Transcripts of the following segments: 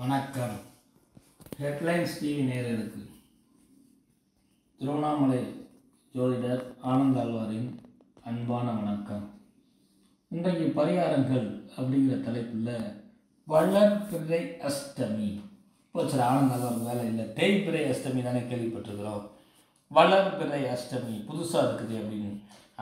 வணக்கம் headlines TV நேயர்களுக்கு திருவண்ணாமலை ஜோதிடர் ஆனந்த் ஆழ்வாரின் அன்பான வணக்கம் இன்றைக்கு பரிகாரங்கள் அப்படிங்கிற தலைப்பில் வளர்பிறை அஷ்டமி இப்போ சரி ஆனந்த் ஆழ்வார் வேலை இல்லை தேய்பிறை அஷ்டமி தானே கேள்விப்பட்டிருக்கிறோம் வளர்பிறை அஷ்டமி புதுசாக இருக்குது அப்படின்னு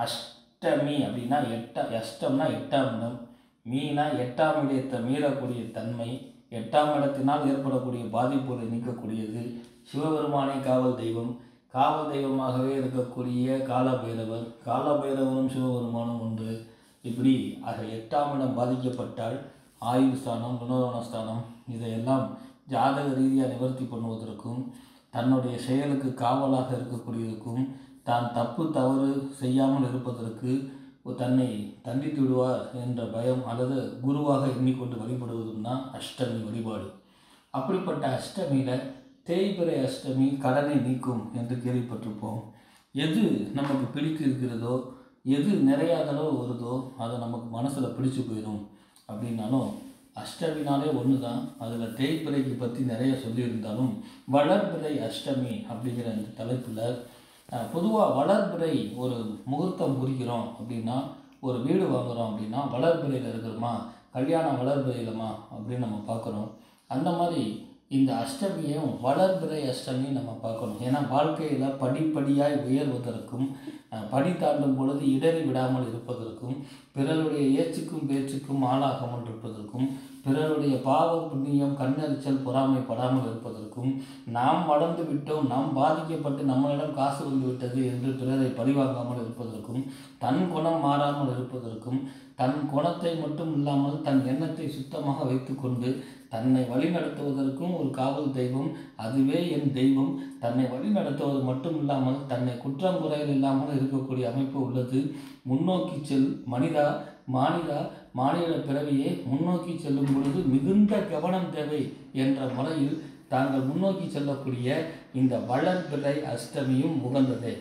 அஷ்டமி அப்படின்னா எட்டா அஷ்டம்னா எட்டாம் இடம் மீனா எட்டாம் இடத்தை மீறக்கூடிய தன்மை எட்டாம் இடத்தினால் ஏற்படக்கூடிய பாதிப்புகளை நீக்கக்கூடியது சிவபெருமானே காவல் தெய்வம் காவல் தெய்வமாகவே இருக்கக்கூடிய காலபைரவர் காலபைரவரும் சிவபெருமானும் ஒன்று இப்படி ஆக எட்டாம் இடம் பாதிக்கப்பட்டால் ஆயுள் ஸ்தானம் குணோதன ஸ்தானம் இதையெல்லாம் ஜாதக ரீதியாக நிவர்த்தி பண்ணுவதற்கும் தன்னுடைய செயலுக்கு காவலாக இருக்கக்கூடியதற்கும் தான் தப்பு தவறு செய்யாமல் இருப்பதற்கு தன்னை தண்டித்து விடுவார் என்ற பயம் அல்லது குருவாக எண்ணிக்கொண்டு வழிபடுவதும் தான் அஷ்டமி வழிபாடு அப்படிப்பட்ட அஷ்டமியில் தேய்பிறை அஷ்டமி கடனை நீக்கும் என்று கேள்விப்பட்டிருப்போம் எது நமக்கு பிடித்து இருக்கிறதோ எது நிறையாத அளவு வருதோ அதை நமக்கு மனசில் பிடிச்சு போயிடும் அப்படின்னாலும் அஷ்டமினாலே ஒன்று தான் அதில் தேய்பிறைக்கு பற்றி நிறைய சொல்லியிருந்தாலும் வளர்பிறை அஷ்டமி அப்படிங்கிற இந்த தலைப்பில் பொதுவாக வளர்பிறை ஒரு முகூர்த்தம் குறிக்கிறோம் அப்படின்னா ஒரு வீடு வாங்குகிறோம் அப்படின்னா வளர்பிறையில் இருக்கிறோமா கல்யாணம் வளர்பிறையிலமா அப்படின்னு நம்ம பார்க்குறோம் அந்த மாதிரி இந்த அஷ்டமியும் வளர்பிறை அஷ்டமி நம்ம பார்க்கணும் ஏன்னா வாழ்க்கையில் படிப்படியாய் உயர்வதற்கும் அஹ், படி தாண்டும் பொழுது இடறி விடாமல் இருப்பதற்கும் பிறருடைய ஏச்சுக்கும் பேச்சுக்கும் ஆளாகாமல் இருப்பதற்கும் பிறருடைய பாவ புண்ணியம் கண்ணெரிச்சல் பொறாமைப்படாமல் இருப்பதற்கும் நாம் வளர்ந்து விட்டோம் நாம் பாதிக்கப்பட்டு நம்மளிடம் காசு வந்து விட்டது என்று பிறரை பழிவாங்காமல் இருப்பதற்கும் தன் குணம் மாறாமல் இருப்பதற்கும் தன் குணத்தை மட்டும் இல்லாமல் தன் எண்ணத்தை சுத்தமாக வைத்துக்கொண்டு தன்னை வழிநடத்துவதற்கும் ஒரு காவல் தெய்வம் அதுவே என் தெய்வம் தன்னை வழிநடத்துவது மட்டும் இல்லாமல் தன்னை குற்றம் குறைகள் இல்லாமல் இருக்கக்கூடிய அமைப்பு உள்ளது முன்னோக்கி செல் மனிதா மானிடா மாநில பிறவியே முன்னோக்கி செல்லும் பொழுது மிகுந்த கவனம் தேவை என்ற முறையில் தாங்கள் முன்னோக்கி செல்லக்கூடிய இந்த வளர்பிறை அஷ்டமியும் உகந்ததே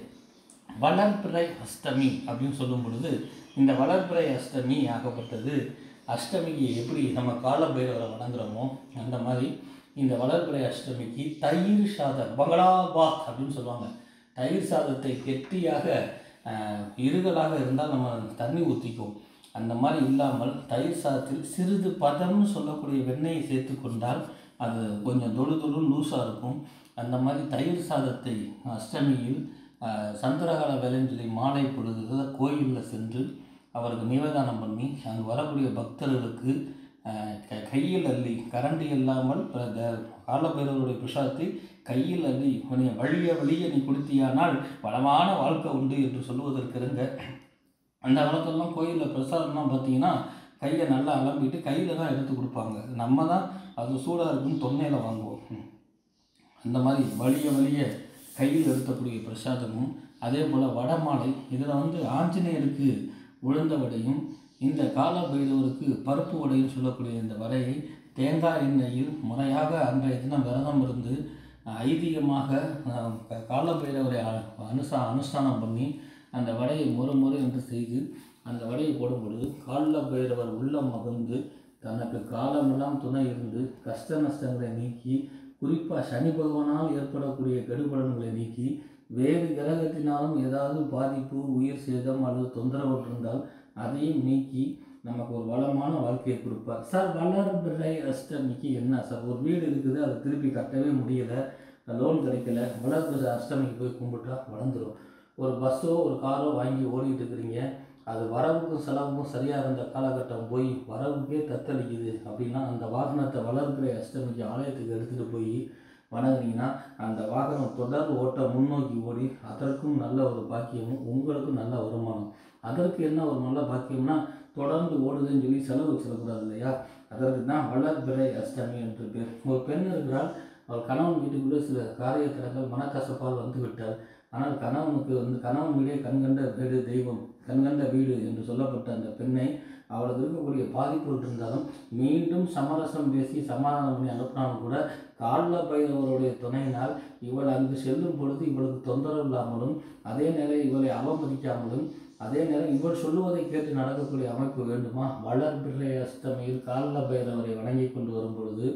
வளர்பிறை அஷ்டமி அப்படின்னு சொல்லும் பொழுது இந்த வளர்பிறை அஷ்டமி ஆகப்பட்டது அஷ்டமிக்கு எப்படி நம்ம காலபைரவரை வணங்குறோமோ அந்த மாதிரி இந்த வளர்பிறை அஷ்டமிக்கு தயிர் சாதம் பங்களாபாத் அப்படின்னு சொல்லுவாங்க தயிர் சாதத்தை கெட்டியாக ஆஹ், இருகலாக இருந்தால் நம்ம தண்ணி ஊற்றிக்குவோம் அந்த மாதிரி இல்லாமல் தயிர் சாதத்தில் சிறிது பதம்னு சொல்லக்கூடிய வெண்ணெயை சேர்த்து கொண்டால் அது கொஞ்சம் தொழு தொழு லூஸாக இருக்கும் அந்த மாதிரி தயிர் சாதத்தை அஷ்டமியில் ஆஹ், சந்திரகால வேலைன்னு சொல்லி மாலை பொழுது கோயிலில் சென்று அவருக்கு நிவேதானம் பண்ணி அங்கே வரக்கூடிய பக்தர்களுக்கு ஆஹ், க- கையில் அள்ளி கரண்டி இல்லாமல் பிற- த- காலபைரவருடைய பிரசாதத்தை கையில் அள்ளி உன்னை வழிய வழிய நீ கொடுத்தியானால் வளமான வாழ்க்கை உண்டு என்று சொல்லுவதற்கிருங்க அந்த காலத்துலலாம் கோயிலில் பிரசாதம்லாம் பார்த்தீங்கன்னா கையை நல்லா அலம்பிட்டு கையில் தான் எடுத்து கொடுப்பாங்க நம்ம தான் அது சூடாக இருக்குன்னு தொன்னையில் வாங்குவோம் ம். அந்த மாதிரி வலிய வலிய கையில் எடுக்கக்கூடிய பிரசாதமும் அதே போல் வடமாலை இதில் வந்து ஆஞ்சநேயருக்கு உளுந்த வடையும் இந்த கால பைரவருக்கு பருப்பு வடையும் சொல்லக்கூடிய இந்த வடையை தேங்காய் எண்ணெயில் முறையாக அன்றைய தினம் விரதம் இருந்து அஹ், ஐதீகமாக அஹ், க- கால பைரவரை அ- அனுசா அனுஷ்டானம் பண்ணி அந்த வடையை முறை முறை என்று செய்து அந்த வடையை போடும் பொழுது கால பைரவர் உள்ளம் மகிழ்ந்து தனக்கு காலமெல்லாம் துணை இருந்து கஷ்ட நஷ்டங்களை நீக்கி குறிப்பாக சனி பகவானால் ஏற்படக்கூடிய கெடுபலன்களை நீக்கி வேறு கிரகத்தினாலும் ஏதாவது பாதிப்பு உயிர் சேதம் அல்லது தொந்தரவு இருந்தால் அதையும் நீக்கி நமக்கு ஒரு வளமான வாழ்க்கையை கொடுப்பார் சார் வளர்பிறை அஷ்டமிக்கு என்ன சார் ஒரு வீடு இருக்குது அதை திருப்பி கட்டவே முடியலை லோன் கிடைக்கல வளர்பிறை அஷ்டமிக்கு போய் கும்பிட்டா வளர்ந்துடும் ஒரு பஸ்ஸோ ஒரு காரோ வாங்கி ஓடிட்டு இருக்கிறீங்க அது வரவுக்கும் செலவுக்கும் சரியாக இருந்த காலகட்டம் போய் வரவுக்கே தத்தளிக்குது அப்படின்னா அந்த வாகனத்தை வளர்பிறை அஷ்டமிக்கு ஆலயத்துக்கு எடுத்துகிட்டு போய் வணங்குனீங்கன்னா அந்த வாகனம் தொடர் ஓட்ட முன்னோக்கி ஓடி அதற்கும் நல்ல ஒரு பாக்கியமும் உங்களுக்கும் நல்ல வருமானம் அதற்கு என்ன ஒரு நல்ல பாக்கியம்னா தொடர்ந்து ஓடுதுன்னு சொல்லி செலவு சொல்லக்கூடாது இல்லையா அதற்கு தான் வளர்பிறை அஷ்டமி என்று பேர் ஒரு பெண் இருக்கிறாள் அவள் கணவன் வீட்டுக்குள்ளே சில காரியத்தினங்கள் மனக்கசப்பால் வந்து விட்டாள் ஆனால் கணவனுக்கு வந்து கணவன் வீடே கண்கண்ட வீடு தெய்வம் கண்கண்ட வீடு என்று சொல்லப்பட்ட அந்த பெண்ணை அவளுக்கு இருக்கக்கூடிய பாதிப்புகள் இருந்தாலும் மீண்டும் சமரசம் பேசி சமாதானம் பண்ணி அனுப்பினாலும் கூட கால பைரவருடைய துணையினால் இவள் அங்கு செல்லும் பொழுது இவளுக்கு தொந்தரவு இல்லாமலும் அதே நேரம் இவளை அவமதிக்காமலும் அதே நேரம் இவள் சொல்லுவதை கேட்டு நடக்கக்கூடிய அமைப்பு வேண்டுமா வளர்பிறை அஷ்டமியில் கால பைரவரை வணங்கி கொண்டு வரும் பொழுது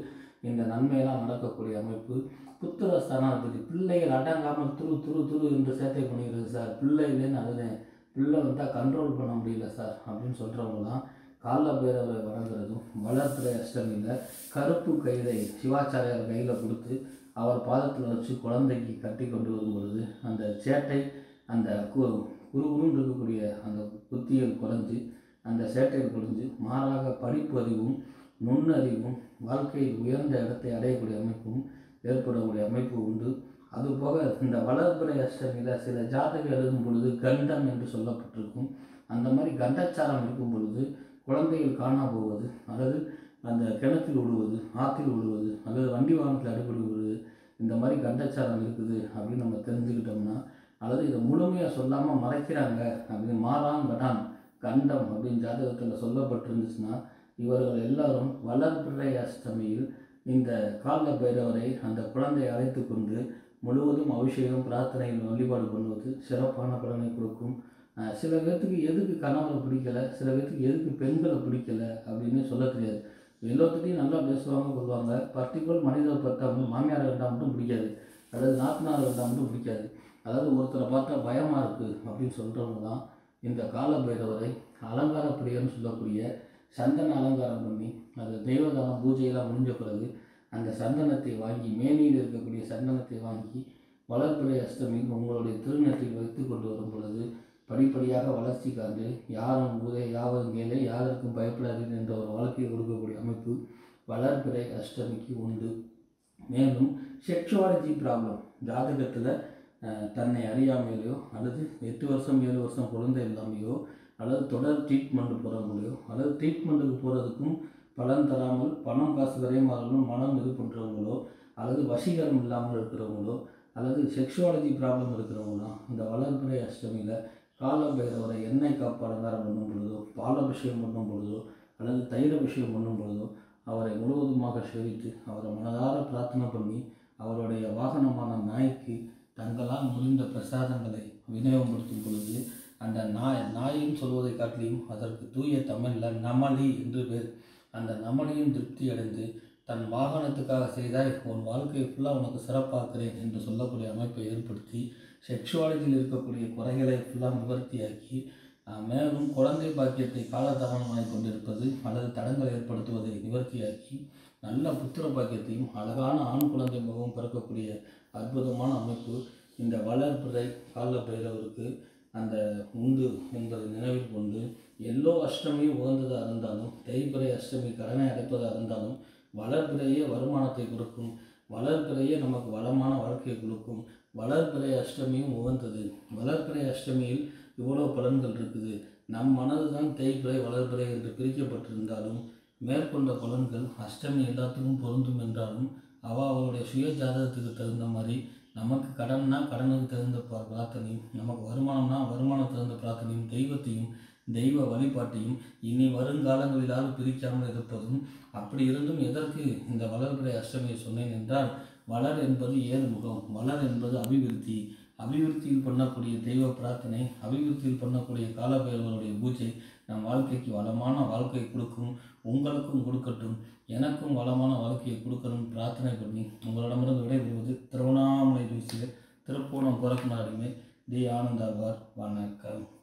இந்த நன்மையெல்லாம் நடக்கக்கூடிய அமைப்பு புத்திர ஸ்தானாதிபதி பிள்ளைகள் அடங்காமல் துரு துரு துரு என்று சேட்டை பண்ணிக்கிறது சார் பிள்ளை இல்லைன்னு அழுதேன் பிள்ளை வந்தால் கண்ட்ரோல் பண்ண முடியல சார் அப்படின்னு சொல்கிறவங்களாம் கால பைரவரை வணங்குறதும் வளர்த்துறை அஷ்டமியில் கருப்பு கயிறை சிவாச்சாரியார் கையில் கொடுத்து அவர் பாதத்தில் வச்சு குழந்தைக்கு கட்டி கொண்டு வரும் பொழுது அந்த சேட்டை அந்த கு குறுகுறுன்னு இருக்கக்கூடிய அந்த புத்திகள் குறைஞ்சு அந்த சேட்டைகள் குறைஞ்சு மாறாக படிப்பு அறிவும் நுண்ணறிவும் வாழ்க்கையில் உயர்ந்த இடத்தை அடையக்கூடிய அமைப்பும் ஏற்படக்கூடிய அமைப்பு உண்டு அதுபோக இந்த வளர்பிறை அஷ்டமியில் சில ஜாதகம் எழுதும் பொழுது கண்டம் என்று சொல்லப்பட்டிருக்கும் அந்த மாதிரி கண்டச்சாரம் இருக்கும் பொழுது குழந்தைகள் காணா போவது அல்லது அந்த கிணத்தில் விடுவது ஆற்றில் விடுவது அல்லது வண்டி வாகனத்தில் அடிபடி விடுவது இந்த மாதிரி கண்டச்சாரம் இருக்குது அப்படின்னு நம்ம தெரிஞ்சுக்கிட்டோம்னா அல்லது இதை முழுமையாக சொல்லாமல் மறைக்கிறாங்க அப்படின்னு மாறான் கடான் கண்டம் அப்படின்னு ஜாதகத்தில் சொல்லப்பட்டிருந்துச்சுன்னா இவர்கள் எல்லாரும் வளர்பிறை அஷ்டமியில் இந்த கால பைரவரை அந்த குழந்தையை அழைத்து கொண்டு முழுவதும் அபிஷேகம் பிரார்த்தனைகள் வழிபாடு பண்ணுவது சிறப்பான பலனை கொடுக்கும் அஹ் சில பேர்த்துக்கு எதுக்கு கணவரை பிடிக்கல சில பேர்த்துக்கு எதுக்கு பெண்களை பிடிக்கல அப்படின்னு சொல்ல தெரியாது எல்லாத்துட்டையும் நல்லா பேசுவாங்க கொள்வாங்க பர்டிகுலர் மனிதரை பார்த்தா வந்து மாமியாரை கண்டா மட்டும் பிடிக்காது அல்லது நாத்தனாரை கண்டா மட்டும் பிடிக்காது அதாவது ஒருத்தரை பார்த்தா பயமாக இருக்குது அப்படின்னு சொல்கிறவங்க தான் இந்த கால பைரவரை அலங்கார பிரியன்னு சொல்லக்கூடிய சந்தன அலங்காரம் பண்ணி அது தெய்வதானம் பூஜையெல்லாம் முடிஞ்ச பிறகு அந்த சந்தனத்தை வாங்கி மேனியில் இருக்கக்கூடிய சந்தனத்தை வாங்கி வளர்பிறை அஷ்டமியில் உங்களுடைய திருநெற்றில் வைத்து கொண்டு வரும் பொழுது படிப்படியாக வளர்ச்சி காண்டு யாரும் ஊரே யாவரும் கேளே யாருக்கும் பயப்படாதீர்கள் என்ற ஒரு வாழ்க்கையை கொடுக்கக்கூடிய அமைப்பு வளர்பிறை அஷ்டமிக்கு உண்டு மேலும் செக்ஷுவாலஜி ப்ராப்ளம் ஜாதகத்தில் தன்னை அறியாமையிலையோ அல்லது எட்டு வருஷம் ஏழு வருஷம் குழந்தை இல்லாமையோ அல்லது தொடர் ட்ரீட்மெண்ட் போகிறவங்களையோ அல்லது ட்ரீட்மெண்ட்டுக்கு போகிறதுக்கும் பலன் தராமல் பணம் காசு விரைமாறலும் மனம் இது பண்ணுறவங்களோ அல்லது வசீகரம் இல்லாமல் இருக்கிறவங்களோ அல்லது செக்ஷுவாலஜி ப்ராப்ளம் இருக்கிறவங்களோ இந்த வளர்பிறை அஷ்டமியில் கால பைரவரை எண்ணெய் காப்பு அலங்காரம் பண்ணும் பொழுதோ பாலாபிஷேகம் பண்ணும் பொழுதோ அல்லது தயிர் அபிஷேகம் பண்ணும் பொழுதோ அவரை முழுவதுமாக சேவித்து அவரை மனதார பிரார்த்தனை பண்ணி அவருடைய வாகனமான நாய்க்கு தங்களால் முடிந்த பிரசாதங்களை விநியோகப்படுத்தும் பொழுது அந்த நாய் நாயின்னு சொல்வதை காட்டிலும் அதற்கு தூய தமிழில் நமளி என்று பேர் அந்த நமளியும் திருப்தி அடைந்து தன் வாகனத்துக்காக செய்தாய் உன் வாழ்க்கையை ஃபுல்லாக உனக்கு சிறப்பாக்குறேன் என்று சொல்லக்கூடிய அமைப்பை ஏற்படுத்தி செக்ஷுவாலஜியில் இருக்கக்கூடிய குறைகளை ஃபுல்லாக நிவர்த்தியாக்கி ஆஹ், மேலும் குழந்தை பாக்கியத்தை காலதாமதமாகி கொண்டிருப்பது அல்லது தடங்கள் ஏற்படுத்துவதை நிவர்த்தியாக்கி நல்ல புத்திர பாக்கியத்தையும் அழகான ஆண் குழந்தை முகம் பிறக்கக்கூடிய அற்புதமான அமைப்பு இந்த வளர்பிறை கால பைரவருக்கு அந்த உண்டு என்பதை நினைவில் கொண்டு எல்லோ அஷ்டமி உகந்ததாக இருந்தாலும் தேய்பிறை அஷ்டமி கடனை அடைப்பதாக இருந்தாலும் வளர்பிறையே வருமானத்தை கொடுக்கும் வளர்பிறையே நமக்கு வளமான வாழ்க்கையை கொடுக்கும் வளர்பிறை அஷ்டமியும் உகந்தது வளர்பிறை அஷ்டமியில் இவ்வளோ பலன்கள் இருக்குது நம் மனது தான் தேய்பிறை வளர்பிறை என்று பிரிக்கப்பட்டிருந்தாலும் மேற்கொண்ட பலன்கள் அஷ்டமி எல்லாத்துக்கும் பொருந்தும் என்றாலும் அவ அவளுடைய சுய ஜாதகத்துக்கு தகுந்த மாதிரி நமக்கு கடன்னா கடனுக்கு தகுந்த பா- பிரார்த்தனையும் நமக்கு வருமானம்னா வருமானத்துக்கு தகுந்த பிரார்த்தனையும் தெய்வத்தையும் தெய்வ வழிபாட்டையும் இனி வருங்காலங்களிலாவது பிரிக்காமல் இருப்பதும் அப்படி இருந்தும் எதற்கு இந்த வளர்பிறை அஷ்டமியை சொன்னேன் என்றால் வளர் என்பது ஏறுமுகம் வளர் என்பது அபிவிருத்தி அபிவிருத்தியில் பண்ணக்கூடிய தெய்வ பிரார்த்தனை அபிவிருத்தியில் பண்ணக்கூடிய காலபைரவருடைய பூஜை நம் வாழ்க்கைக்கு வளமான வாழ்க்கையை கொடுக்கும் உங்களுக்கும் கொடுக்கட்டும் எனக்கும் வளமான வாழ்க்கையை கொடுக்கணும் பிரார்த்தனை பண்ணி உங்களிடமிருந்து விடைபெறுவது திருவண்ணாமலை ஜோசியர் திருப்பூணம் கோரக்குமாரிமே டி ஆனந்தாழ்வார் வணக்கம்